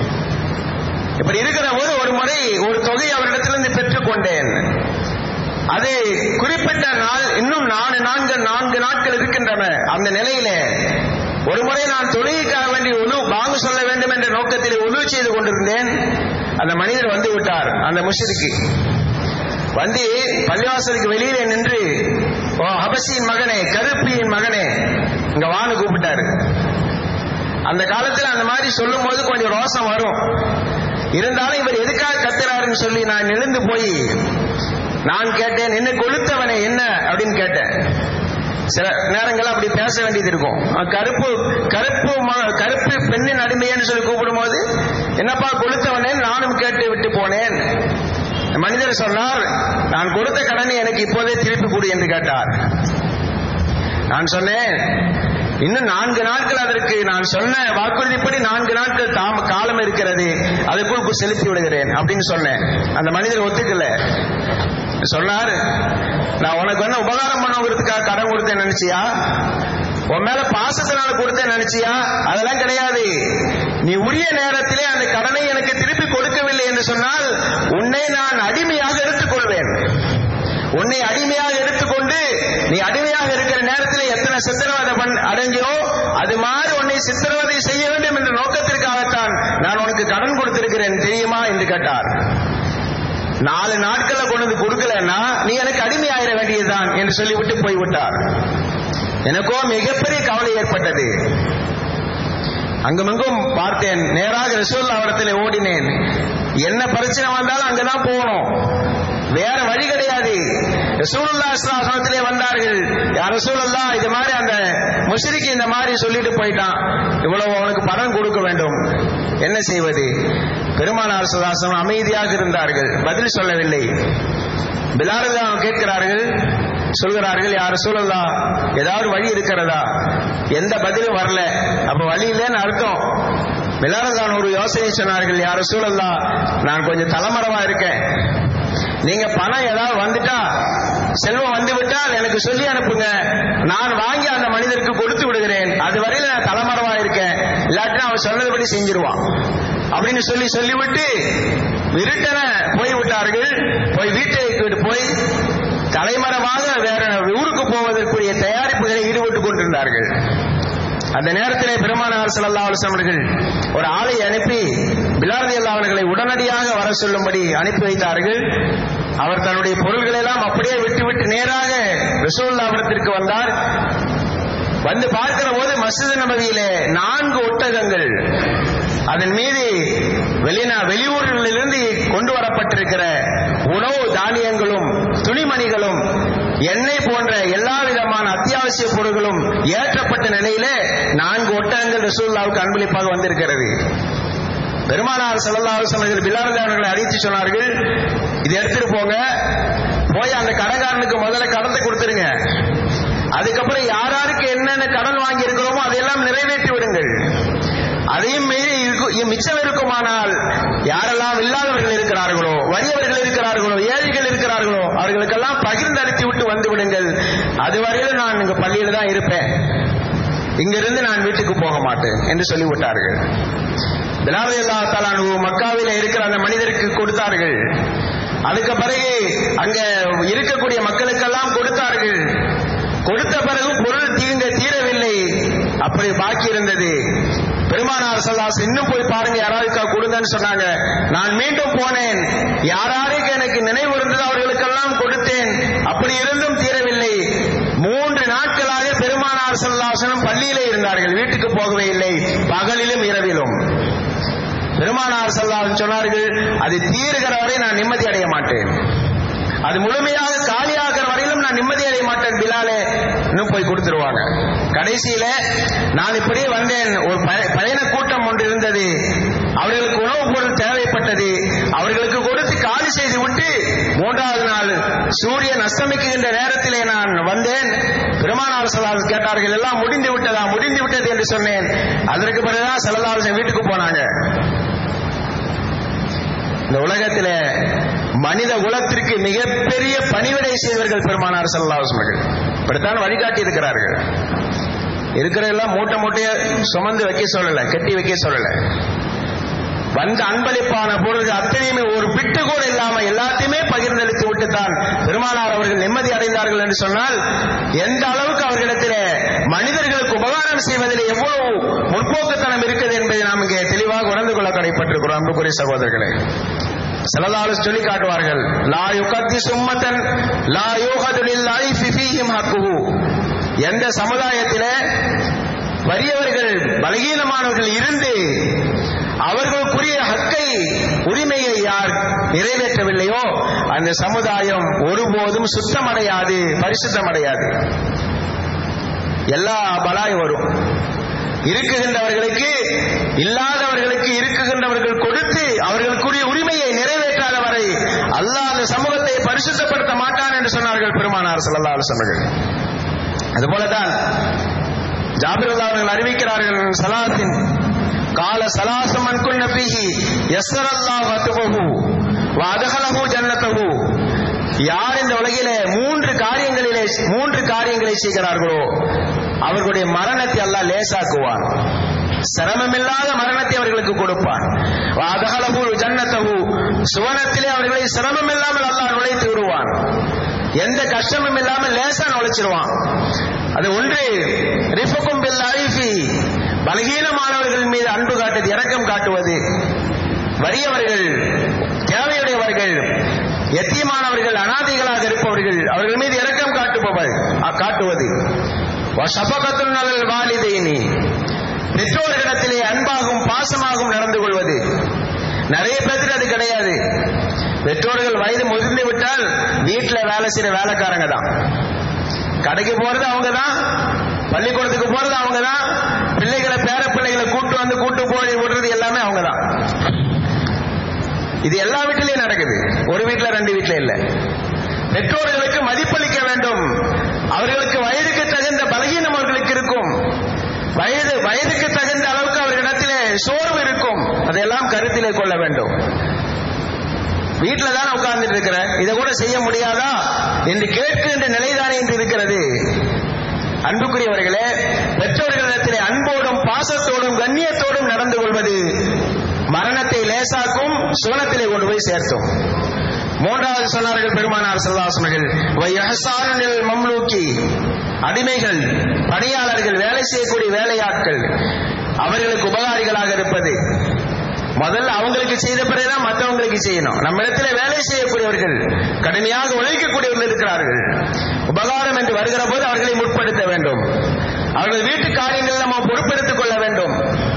Speaker 1: இப்படி இருக்கிற போது ஒரு முறை ஒரு தொகை அவரிடத்திலிருந்து பெற்றுக்கொண்டேன் அது குறிப்பிட்ட நாள் இன்னும் நாலு நான்கு நான்கு நாட்கள் இருக்கின்றன அந்த நிலையில ஒரு முறை நான் தொழுகைக்காக வேண்டி உணவு வாங்க சொல்ல வேண்டும் என்ற நோக்கத்தில் உதவி செய்து கொண்டிருந்தேன் அந்த மனிதர் வந்து விட்டார் அந்த முஷிருக்கு வந்து பள்ளிவாசலுக்கு வெளியிலே நின்று ஓ ஹபசியின் மகனே கருப்பியின் மகனே இங்க வான்னு கூப்பிட்டாரு அந்த காலத்துல அந்த மாதிரி சொல்லும் போது கொஞ்சம் ரோசம் வரும் இருந்தாலும் இவர் எதுக்காக கத்துறாருன்னு சொல்லி நான் எழுந்து போய் நான் கேட்டேன் என்ன கொளுத்தவனே என்ன அப்படின்னு கேட்டேன் சில நேரங்கள் அப்படி பேச வேண்டியது இருக்கும் அஹ் கருப்பு கருப்பு ம- கருப்பு பெண்ணின் அடிமையன்னு சொல்லி கூப்பிடும் போது என்னப்பா கொளுத்தவனே நானும் கேட்டு விட்டு போனேன் மனிதர் சொன்னார் நான் கொடுத்த கடனை எனக்கு இப்போதே திருப்பி கொடு என்று கேட்டார் நான் சொன்னேன் இன்னும் நான்கு நாட்கள் அதற்கு நான் சொன்ன வாக்குறுதிப்படி நான்கு நாட்கள் தாம காலம் இருக்கிறது அதுக்குள் செலுத்தி விடுகிறேன் அப்படின்னு சொன்னேன் அந்த மனிதர் ஒத்துக்கல சொன்னார் நான் உனக்கு என்ன உபகாரம் பண்ணுங்கிறதுக்காக கடன் கொடுத்தேன் நினைச்சியா உன் மேல பாசத்தினால கொடுத்தேன் நினைச்சியா அதெல்லாம் கிடையாது நீ உரிய நேரத்திலே அந்த கடனை எனக்கு திருப்பி கொடுக்கவில்லை என்று சொன்னால் உன்னை நான் அடிமையாக எடுத்துக்கொள்வேன் உன்னை அடிமையாக எடுத்துக்கொண்டு நீ அடிமையாக இருக்கிற நேரத்தில் எத்தனை சித்திரவதை பண் அடைஞ்சியோ அது மாதிரி உன்னை சித்திரவதை செய்ய வேண்டும் என்ற நோக்கத்திற்காகத்தான் நான் உனக்கு கடன் கொடுத்திருக்கிறேன் தெரியுமா என்று கேட்டார் நாலு நாட்களை கொண்டு வந்து கொடுக்கலன்னா நீ எனக்கு அடிமையாயிர வேண்டியதுதான் என்று சொல்லிவிட்டு போய்விட்டார் எனக்கோ மிகப்பெரிய கவலை ஏற்பட்டது அங்குமிங்கும் பார்த்தேன் நேராக ரசூல்லா இடத்துல ஓடினேன் என்ன பிரச்சனை வந்தாலும் அங்கதான் போகணும் வேற வழி கிடையாது ரசூலுல்லா சாசனத்திலே வந்தார்கள் யார் ரசூலுல்லா இது மாதிரி அந்த முஷரிக்கு இந்த மாதிரி சொல்லிட்டு போயிட்டான் இவ்வளவு அவனுக்கு பலன் கொடுக்க வேண்டும் என்ன செய்வது பெருமானார் சுதாசனம் அமைதியாக இருந்தார்கள் பதில் சொல்லவில்லை பிலாரதான் கேட்கிறார்கள் சொல்கிறார்கள் யார் சூழல்லா ஏதாவது வழி இருக்கிறதா எந்த பதிலும் வரல அப்ப வழி இல்லைன்னு அர்த்தம் பிலாரதான் ஒரு யோசனை சொன்னார்கள் யார் சூழல்லா நான் கொஞ்சம் தலைமறைவா இருக்கேன் நீங்க பணம் ஏதாவது வந்துட்டா செல்வம் வந்து விட்டால் எனக்கு சொல்லி அனுப்புங்க நான் வாங்கி அந்த மனிதருக்கு கொடுத்து விடுகிறேன் அது வரையில நான் தலைமறைவா இருக்கேன் இல்லாட்டினா அவன் சொன்னதுபடி செஞ்சிருவான் அப்படின்னு சொல்லி சொல்லிவிட்டு விருட்டன போய் விட்டார்கள் போய் வீட்டை போய் தலைமறைவாக வேற ஊருக்கு போவதற்குரிய தயாரிப்புகளை ஈடுபட்டுக் கொண்டிருந்தார்கள் அந்த நேரத்திலே பெருமானார் ஸல்லல்லாஹு அலைஹி வஸல்லம் அவர்கள் ஒரு ஆளை அனுப்பி பிலால் ரலியல்லாஹு அவர்களை உடனடியாக வர சொல்லும்படி அனுப்பி வைத்தார்கள் அவர் தன்னுடைய பொருள்களை எல்லாம் அப்படியே விட்டுவிட்டு நேராக ரசூலுல்லாஹிடத்திற்கு வந்தார் வந்து பார்க்கிற போது மஸ்ஜித் நபவியிலே நான்கு ஒட்டகங்கள் அதன் மீது வெளிநா வெளியூர்களிலிருந்து கொண்டு வரப்பட்டிருக்கிற உணவு தானியங்களும் துணிமணிகளும் எண்ணெய் போன்ற எல்லா விதமான அத்தியாவசிய பொருட்களும் ஏற்றப்பட்ட நிலையிலே நான்கு ஒட்டகங்கள் ரசூல்லாவுக்கு அன்பளிப்பாக வந்திருக்கிறது பெருமானார் ஸல்லல்லாஹு அலைஹி வஸல்லம் பிலால் அவர்களை அறிவித்து சொன்னார்கள் இதை எடுத்துட்டு போங்க போய் அந்த கடைக்காரனுக்கு முதல்ல கடத்தை கொடுத்துருங்க அதுக்கப்புறம் யார் யாருக்கு என்னென்ன கடன் வாங்கி இருக்கிறோமோ அதையெல்லாம் நிறைவேற்றி விடுங்கள் அதையும் மீறி இருக்கு- மிச்சம் இருக்குமானால் யாரெல்லாம் இல்லாதவர்கள் இருக்கிறார்களோ வறியவர்கள் இருக்கிறார்களோ ஏழைகள் இருக்கிறார்களோ அவர்களுக்கெல்லாம் பகிர்ந்தளித்து விட்டு வந்து விடுங்கள் அதுவரையிலும் நான் இங்க பள்ளியில தான் இருப்பேன் இங்கிருந்து நான் வீட்டுக்கு போக மாட்டேன் என்று சொல்லிவிட்டார்கள் பிலால் அல்லா தலானு மக்காவில இருக்கிற அந்த மனிதருக்கு கொடுத்தார்கள் அதுக்கு பிறகு அங்க இருக்கக்கூடிய மக்களுக்கெல்லாம் கொடுத்தார்கள் கொடுத்த பிறகு பொருள் தீங்க தீரவில்லை அப்படி பாக்கி இருந்தது பெருமானார் சல்லாஸ் இன்னும் போய் பாருங்க யாராருக்கா கொடுங்கன்னு சொன்னாங்க நான் மீண்டும் போனேன் யாராருக்கு எனக்கு நினைவு இருந்ததோ அவர்களுக்கெல்லாம் கொடுத்தேன் அப்படி இருந்தும் தீரவில்லை மூன்று நாட்களாக பெருமானார் சல்லாசனம் பள்ளியிலே இருந்தார்கள் வீட்டுக்கு போகவே இல்லை பகலிலும் இரவிலும் பெருமானார் சல்லாசன் சொன்னார்கள் அது தீருகிற வரை நான் நிம்மதி அடைய மாட்டேன் அது முழுமையாக காலியாகிற வரையிலும் நான் நிம்மதி அடைய மாட்டேன் பிலாலே இன்னும் போய் கொடுத்துருவாங்க கடைசியில நான் இப்படியே வந்தேன் ஒரு பய- பயண கூட்டம் ஒன்று இருந்தது அவர்களுக்கு உணவுப் பொருள் தேவைப்பட்டது அவர்களுக்கு கொடுத்து காலி செய்து விட்டு மூன்றாவது நாள் சூரியன் அஸ்தமிக்குகின்ற நேரத்திலே நான் வந்தேன் பெருமானார் சலால் கேட்டார்கள் எல்லாம் முடிந்து விட்டதா முடிந்து விட்டது என்று சொன்னேன் அதற்கு பிறகுதான் செல்லலாசன் வீட்டுக்கு போனாங்க இந்த உலகத்தில மனித குலத்திற்கு மிகப்பெரிய பணிவிடை செய்தவர்கள் பெருமானார் ஸல்லல்லாஹு அவர்கள் இப்படித்தான் வழிகாட்டி இருக்கிறார்கள் இருக்கிற எல்லாம் மூட்டை மூட்டையா சுமந்து வைக்க சொல்லல கட்டி வைக்க சொல்லல வந்த அன்பளிப்பான பொருள் அத்தனையுமே ஒரு பிட்டு கூட இல்லாம எல்லாத்தையுமே பகிர்ந்தளித்து விட்டுத்தான் பெருமானார் அவர்கள் நிம்மதி அடைந்தார்கள் என்று சொன்னால் எந்த அளவுக்கு அவர்களிடத்திலே மனிதர்களுக்கு உபகாரம் செய்வதில் எவ்வளவு முற்போக்குத்தனம் இருக்குது என்பதை நாம் இங்கே தெளிவாக உணர்ந்து கொள்ள கடைப்பட்டிருக்கிறோம் அன்புக்குரிய சகோதரர்களே செலதாலு சொல்லி காட்டுவார்கள் லா யுகத்தி சும்மத்தன் லா யூஹது லில்லாஹி ஃபிஃபீஹிம் ஹக்குஹு எந்த சமுதாயத்திலே வறியவர்கள் பலகீனமானவர்கள் இருந்து அவர்களுக்குரிய ஹக்கை உரிமையை யார் நிறைவேற்றவில்லையோ அந்த சமுதாயம் ஒருபோதும் சுத்தமடையாது பரிசுத்தமடையாது எல்லா பலாயும் வரும் இருக்குகின்றவர்களுக்கு இல்லாதவர்களுக்கு இருக்குகின்றவர்கள் கொடுத்து அவர்களுக்குரிய உரிமையை நிறைவேற்றாத வரை அல்லாஹ் அந்த சமூகத்தை பரிசுத்தப்படுத்த மாட்டான் என்று சொன்னார்கள் பெருமானார் ஸல்லல்லாஹு அலைஹி வஸல்லம் அதுபோலதான் ஜாபிர் அல்லாஹ் அவர்கள் அறிவிக்கிறார்கள் சலாத்தின் கால சலாசம் அன்குல் நபிஹி யஸ்ஸரல்லாஹு அத்துபஹு வ அதஹலஹு ஜன்னதஹு யார் இந்த உலகிலே மூன்று காரியங்களிலே மூன்று காரியங்களை செய்கிறார்களோ அவர்களுடைய மரணத்தை அல்லாஹ் லேசாக்குவான் சிரமமில்லாத மரணத்தை அவர்களுக்கு கொடுப்பான் வ அதஹலஹு ஜன்னதஹு சுவனத்திலே அவர்களை சிரமம் இல்லாமல் அல்லாஹ் நுழைத்து விடுவான் எந்த கஷ்டமும் இல்லாமல் லேசா நுழைச்சிருவான் அது ஒன்று ரிஃபக்கும் பில் அரிஃபி பலகீனமானவர்கள் மீது அன்பு காட்டுவது இரக்கம் காட்டுவது வறியவர்கள் தேவையுடையவர்கள் எத்தியமானவர்கள் அனாதைகளாக இருப்பவர்கள் அவர்கள் மீது இரக்கம் காட்டுபவர் அ- காட்டுவது சபகத்துல் நலல் வாலிதைனி பெற்றோர்களிடத்திலே அன்பாகவும் பாசமாகவும் நடந்து கொள்வது நிறைய பேருக்கு அது கிடையாது பெற்றோர்கள் வயது முதிர்ந்து விட்டால் வீட்டுல வேலை செய்யற வேலைக்காரங்க தான் கடைக்கு போறது அவங்க தான் பள்ளிக்கூடத்துக்கு போறது அவங்க தான் பிள்ளைகளை பேர பிள்ளைகளை கூட்டு வந்து கூட்டு போய் விடுறது எல்லாமே அவங்க தான் இது எல்லா வீட்டிலையும் நடக்குது ஒரு வீட்டுல ரெண்டு வீட்டுல இல்ல பெற்றோர்களுக்கு மதிப்பளிக்க வேண்டும் அவர்களுக்கு வயதுக்கு தகுந்த பலகீனம் அவர்களுக்கு இருக்கும் வயது வயதுக்கு தகுந்த அளவுக்கு அவர்களிடத்திலே சோர்வு இருக்கும் அதையெல்லாம் கருத்திலே கொள்ள வேண்டும் வீட்டுல தானே உட்கார்ந்துட்டு இருக்கிற இதை கூட செய்ய முடியாதா என்று கேட்கின்ற நிலைதானே என்று இருக்கிறது அன்புக்குரியவர்களே பெற்றோர்களிடத்திலே அன்போடும் பாசத்தோடும் கண்ணியத்தோடும் நடந்து கொள்வது மரணத்தை லேசாக்கும் சுவனத்திலே கொண்டு போய் சேர்த்தும் மூன்றாவது சொன்னார்கள் பெருமானார் செல்வாசனர்கள் வையஹசானில் மம்லூக்கி அடிமைகள் பணியாளர்கள் வேலை செய்யக்கூடிய வேலையாட்கள் அவர்களுக்கு உபகாரிகளாக இருப்பது முதல்ல அவங்களுக்கு செய்த பிறகுதான் மற்றவங்களுக்கு செய்யணும் நம்ம இடத்துல வேலை செய்யக்கூடியவர்கள் கடுமையாக உழைக்கக்கூடியவர்கள் இருக்கிறார்கள் உபகாரம் என்று வருகிற போது அவர்களை முற்படுத்த வேண்டும் அவர்கள் வீட்டு காரியங்கள் நம்ம பொறுப்பெடுத்துக் கொள்ள வேண்டும்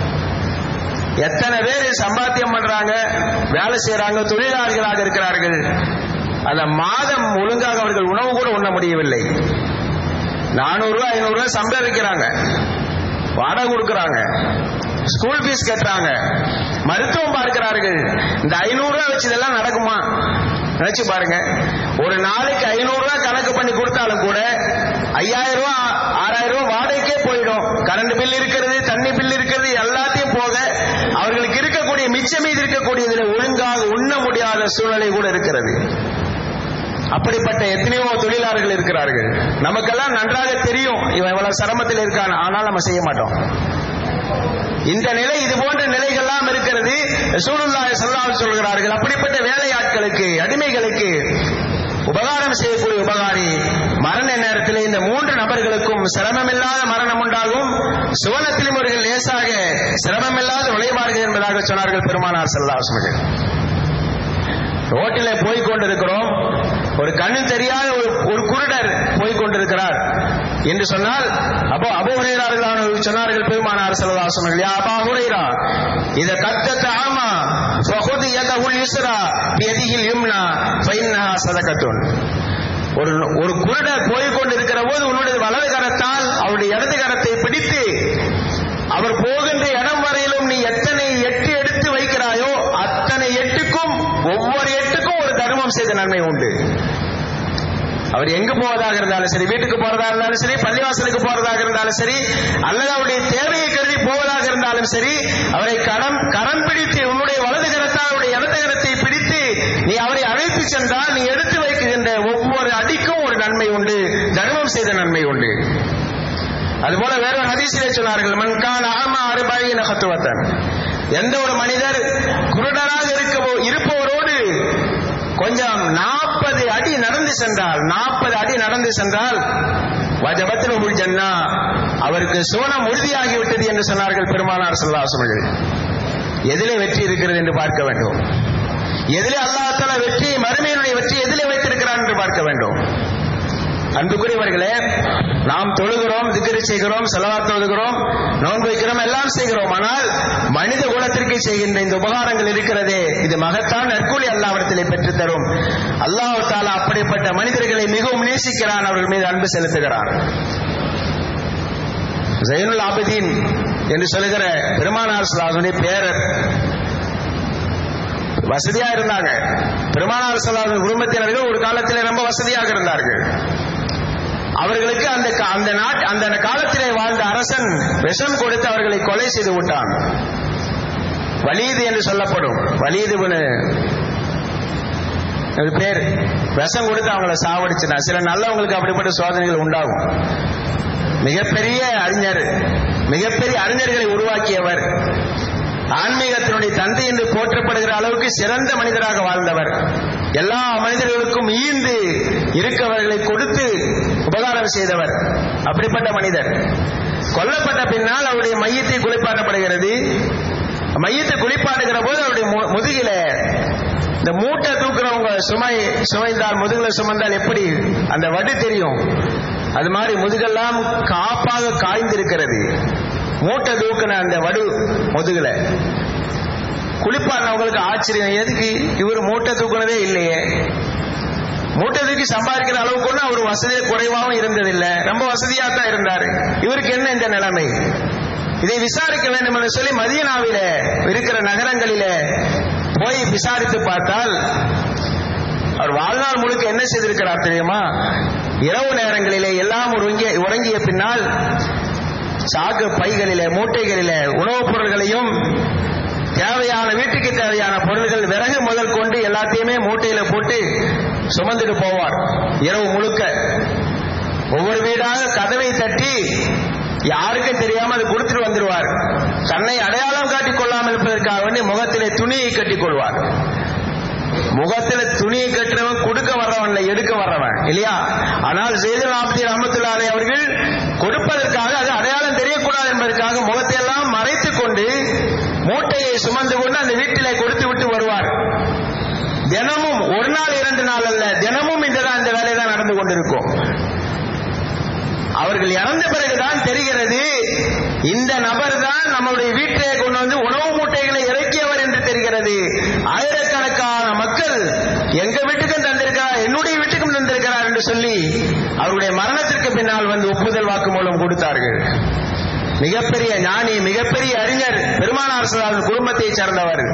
Speaker 1: எத்தனை பேர் சம்பாத்தியம் பண்றாங்க வேலை செய்யறாங்க தொழிலாளர்களாக இருக்கிறார்கள் அந்த மாதம் ஒழுங்காக அவர்கள் உணவு கூட உண்ண முடியவில்லை நானூறு ரூபாய் ஐநூறு ரூபாய் சம்பாதிக்கிறாங்க வாடகை கொடுக்கறாங்க ஸ்கூல் ஃபீஸ் கட்டுறாங்க மருத்துவம் பார்க்கிறார்கள் இந்த ஐநூறு ரூபாய் வச்சு இதெல்லாம் நடக்குமா நினைச்சு பாருங்க ஒரு நாளைக்கு ஐநூறு ரூபாய் கணக்கு பண்ணி கொடுத்தாலும் கூட ஐயாயிரம் ரூபாய் ஆறாயிரம் ரூபாய் வாடகைக்கே போயிடும் கரண்ட் பில் இருக்கிறது தண்ணி பில் இருக்கிறது எல்லாத்தையும் போக அவர்களுக்கு இருக்கக்கூடிய மிச்சம் மீது இருக்கக்கூடியதில் ஒழுங்காக உண்ண முடியாத சூழ்நிலை கூட இருக்கிறது அப்படிப்பட்ட எத்தனையோ தொழிலாளர்கள் இருக்கிறார்கள் நமக்கெல்லாம் நன்றாக தெரியும் இவன் இவ்வளவு சிரமத்தில் இருக்கான் ஆனால் நம்ம செய்ய மாட்டோம் இந்த நிலை இது போன்ற நிலைகள்லாம் இருக்கிறது சூழ்நிலை சொல்லாமல் சொல்கிறார்கள் அப்படிப்பட்ட வேலையாட்களுக்கு அடிமைகளுக்கு உபகாரம் செய்யக்கூடிய உபகாரி மரண நேரத்தில் இந்த மூன்று நபர்களுக்கும் சிரமமில்லாத மரணம் உண்டாகும் சுவனத்திலும் அவர்கள் லேசாக சிரமமில்லாத நுழைவார்கள் என்பதாக சொன்னார்கள் பெருமானார் செல்லாசுமர்கள் ரோட்டிலே போய் கொண்டிருக்கிறோம் ஒரு கண்ணு தெரியாத ஒரு ஒரு குருடர் போய் கொண்டிருக்கிறார் என்று சொன்னால் அப்போ அபோஹரேரார்கள் சொன்னார்கள் பெருமானார் செல்லதாசனர்கள் யா அபா ஹுரைரா இத கத்தத்த ஆமா ஃபஹுது யதஹுல் யுஸ்ரா பியதிஹில் யும்னா ஃபைன்னஹா சதகத்துன் ஒரு ஒரு குருடர் போய் கொண்டிருக்கிற போது உன்னுடைய வலது கரத்தால் அவருடைய இடது கரத்தை பிடித்து அவர் போகின்ற இடம் வரையிலும் நீ எத்தனை எட்டு எடுத்து வைக்கிறாயோ அத்தனை எட்டுக்கும் ஒவ்வொரு எட்டுக்கும் ஒரு தர்மம் செய்த நன்மை உண்டு அவர் எங்கு போவதாக இருந்தாலும் சரி வீட்டுக்கு போறதா இருந்தாலும் சரி பள்ளிவாசலுக்கு போறதாக இருந்தாலும் சரி அல்லது அவருடைய தேவையை கருதி போவதாக இருந்தாலும் சரி அவரை கரம் கரம் பிடித்து உன்னுடைய வலது கரத்தால் அவருடைய இடது கரத்தை பிடித்து நீ அவரை அழைத்து சென்றால் நீ எடுத்து வைக்கின்ற ஒவ்வொரு அடிக்கும் ஒரு நன்மை உண்டு தர்மம் செய்த நன்மை உண்டு அதுபோல வேற ஹதீசிலே சொன்னார்கள் மன்கான் ஆமா அறுபாயின் நகத்துவத்தன் எந்த ஒரு மனிதர் குருடராக இருக்க இருப்பவரோடு கொஞ்சம் நாற்பது அடி நடந்து சென்றால் நாற்பது அடி நடந்து சென்றால் வஜபத்தில் ஜன்னா அவருக்கு சோனம் உறுதியாகிவிட்டது என்று சொன்னார்கள் பெருமானார் சொல்லாசமர்கள் எதிலே வெற்றி இருக்கிறது என்று பார்க்க வேண்டும் எதிலே அல்லாஹால வெற்றி மறுமையினுடைய வெற்றி எதிலே வைத்திருக்கிறான் என்று பார்க்க வேண்டும் அன்புக்குரியவர்களே நாம் தொழுகிறோம் திக்கிரி செய்கிறோம் செலவாத்து தொழுகிறோம் நோன்பு வைக்கிறோம் எல்லாம் செய்கிறோம் ஆனால் மனித குலத்திற்கு செய்கின்ற இந்த உபகாரங்கள் இருக்கிறதே இது மகத்தான் நற்கூலி அல்லாவிடத்திலே பெற்றுத் தரும் அல்லாஹ் தாலா அப்படிப்பட்ட மனிதர்களை மிகவும் நேசிக்கிறான் அவர்கள் மீது அன்பு செலுத்துகிறான் ஜெயினுல் ஆபதீன் என்று சொல்லுகிற பெருமானார் சுலாசனுடைய பேரர் வசதியா இருந்தாங்க பெருமானார் சொல்லாத குடும்பத்தினர்கள் ஒரு காலத்தில் ரொம்ப வசதியாக இருந்தார்கள் அவர்களுக்கு அந்த அந்த நாட் அந்த காலத்திலே வாழ்ந்த அரசன் விஷம் கொடுத்து அவர்களை கொலை செய்து விட்டான் வலீது என்று சொல்லப்படும் வலீது பேர் விஷம் கொடுத்து அவங்கள சாவடிச்சுனா சில நல்லவங்களுக்கு அப்படிப்பட்ட சோதனைகள் உண்டாகும் மிகப்பெரிய அறிஞர் மிகப்பெரிய அறிஞர்களை உருவாக்கியவர் ஆன்மீகத்தினுடைய தந்தை என்று போற்றப்படுகிற அளவுக்கு சிறந்த மனிதராக வாழ்ந்தவர் எல்லா மனிதர்களுக்கும் ஈந்து இருக்கவர்களை கொடுத்து உபகாரம் செய்தவர் அப்படிப்பட்ட மனிதர் கொல்லப்பட்ட பின்னால் அவருடைய மையத்தை குளிப்பாட்டப்படுகிறது மையத்தை குளிப்பாட்டுகிற போது அவருடைய முதுகில இந்த மூட்டை தூக்குறவங்க சுமை சுமைந்தால் முதுகுல சுமந்தால் எப்படி அந்த வடு தெரியும் அது மாதிரி முதுகெல்லாம் காப்பாக காய்ந்திருக்கிறது மூட்டை தூக்குன அந்த வடு முதுகுல குளிப்பாடினவங்களுக்கு ஆச்சரியம் எதுக்கு இவர் மூட்டை தூக்குனதே இல்லையே மூட்டை தூக்கி சம்பாதிக்கிற அளவுக்கு ஒன்றும் அவர் வசதியே குறைவாகவும் இருந்ததில்லை ரொம்ப வசதியா தான் இருந்தாரு இவருக்கு என்ன இந்த நிலைமை இதை விசாரிக்க வேண்டும் என்று சொல்லி மதீனாவில இருக்கிற நகரங்களில போய் விசாரித்து பார்த்தால் அவர் வாழ்நாள் முழுக்க என்ன செய்திருக்கிறார் தெரியுமா இரவு நேரங்களிலே எல்லாம் உறங்கிய உறங்கிய பின்னால் சாக்கு பைகளிலே மூட்டைகளிலே உணவுப் பொருள்களையும் தேவையான வீட்டுக்கு தேவையான பொருள்கள் விறகு முதல் கொண்டு எல்லாத்தையுமே மூட்டையில போட்டு சுமந்துட்டு போவார் இரவு முழுக்க ஒவ்வொரு வீடாக கதவை தட்டி யாருக்கும் தெரியாம அது கொடுத்துட்டு வந்துடுவார் தன்னை அடையாளம் காட்டிக் கொள்ளாமல் இருப்பதற்காக வேண்டி முகத்திலே துணியை கட்டிக் கொள்வார் முகத்துல துணியை கட்டுறவன் கொடுக்க வர்றவன் இல்லை எடுக்க வர்றவன் இல்லையா ஆனால் செய்தல் ஆபத்தி ரஹமத்துல்லாலே அவர்கள் கொடுப்பதற்காக அது அடையாளம் தெரியக்கூடாது என்பதற்காக முகத்தை எல்லாம் மறைத்துக் கொண்டு மூட்டையை சுமந்து கொண்டு அந்த வீட்டிலே கொடுத்து விட்டு வருவார் தினமும் ஒரு நாள் இரண்டு நாள் அல்ல தினமும் இந்த இந்த வேலை தான் நடந்து கொண்டிருக்கும் அவர்கள் இறந்த பிறகுதான் தெரிகிறது இந்த நபர் தான் நம்முடைய வீட்டை கொண்டு வந்து உணவு மூட்டைகளை இறக்கியவர் என்று தெரிகிறது ஆயிரக்கணக்கான மக்கள் எங்க வீட்டுக்கும் தந்திருக்கிறார் என்னுடைய வீட்டுக்கும் தந்திருக்கிறார் என்று சொல்லி அவருடைய மரணத்திற்கு பின்னால் வந்து ஒப்புதல் வாக்குமூலம் கொடுத்தார்கள் மிகப்பெரிய ஞானி மிகப்பெரிய அறிஞர் பெருமானார் சலாவின் குடும்பத்தை சேர்ந்தவர்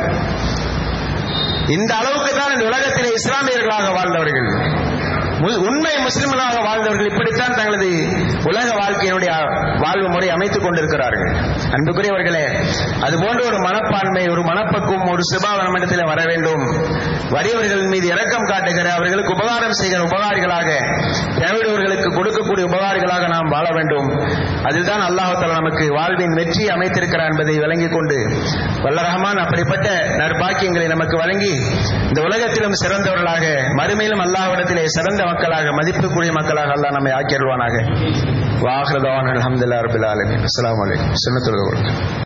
Speaker 1: இந்த அளவுக்கு தான் இந்த உலகத்திலே இஸ்லாமியர்களாக வாழ்ந்தவர்கள் உண்மை முஸ்லிம்களாக வாழ்ந்தவர்கள் இப்படித்தான் தங்களது உலக வாழ்க்கையினுடைய வாழ்வு முறை அமைத்துக் கொண்டிருக்கிறார்கள் அன்புக்குரியவர்களே அது போன்ற ஒரு மனப்பான்மை ஒரு மனப்பக்குவம் ஒரு சுபாவனம் இடத்தில் வர வேண்டும் வறியவர்கள் மீது இரக்கம் காட்டுகிற அவர்களுக்கு உபகாரம் செய்கிற உபகாரிகளாக தேவையுள்ளவர்களுக்கு கொடுக்கக்கூடிய உபகாரிகளாக நாம் வாழ வேண்டும் அதுதான் அல்லாஹால நமக்கு வாழ்வின் வெற்றி அமைத்திருக்கிறார் என்பதை விளங்கிக் கொண்டு வல்ல ரஹமான் அப்படிப்பட்ட நற்பாக்கியங்களை நமக்கு வழங்கி இந்த உலகத்திலும் சிறந்தவர்களாக மறுமையிலும் அல்லாஹ்விடத்திலே சிறந்த மக்களாக மதிப்புக்குரிய மக்களாக அல்லாஹ் நம்மை ஆக்கிடுவானாக வாஹ்ரதவான் அலமதுல்லா ரபுல் ஆலமின் அஸ்லாம் வலைக்கம் சின்னத்துலக